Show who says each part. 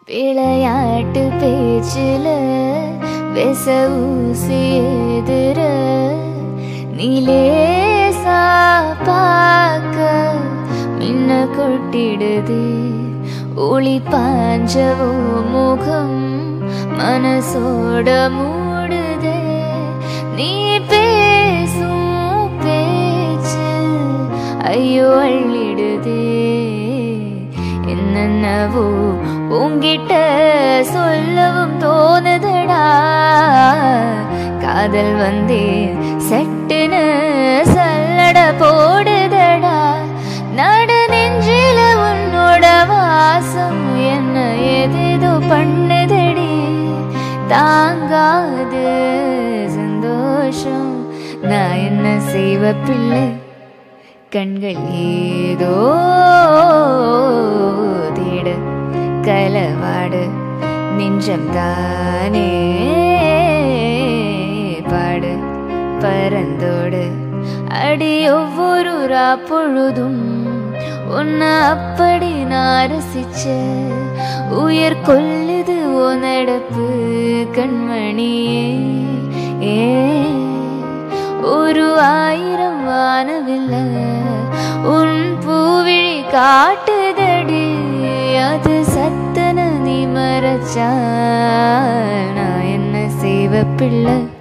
Speaker 1: விளையாட்டு பேச்சில விச ஊசி எதிர நீலேசா பார்க்க மின்ன கொட்டிடுது ஒளி பாஞ்சவோ முகம் மனசோட மூடுதே நீ பேசும் பேச்சு ஐயோ அள்ளிடுதே என்னென்னவோ உங்கிட்ட சொல்லவும் தோணுதடா காதல் வந்தே சட்டுன்னு சல்லட போடுதடா நடு நெஞ்சில உன்னோட வாசம் என்ன எதேதோ பண்ணுதடி தாங்காது சந்தோஷம் நான் என்ன செய்வ பிள்ளை கண்கள் ஏதோ தேட கலவாடு நெஞ்சம் தானே பாடு பரந்தோடு அடி ஒவ்வொரு பொழுதும் உன்னை அப்படி நான் ரசிச்ச உயிர் கொல்லுது ஓ நடப்பு கண்மணியே ஏ ஒரு ஆயிரம் வானவில்ல உன் பூவிழி காட்டுதடி அது சத்தன நீ மறைச்சா நான் என்ன செய்வ பிள்ளை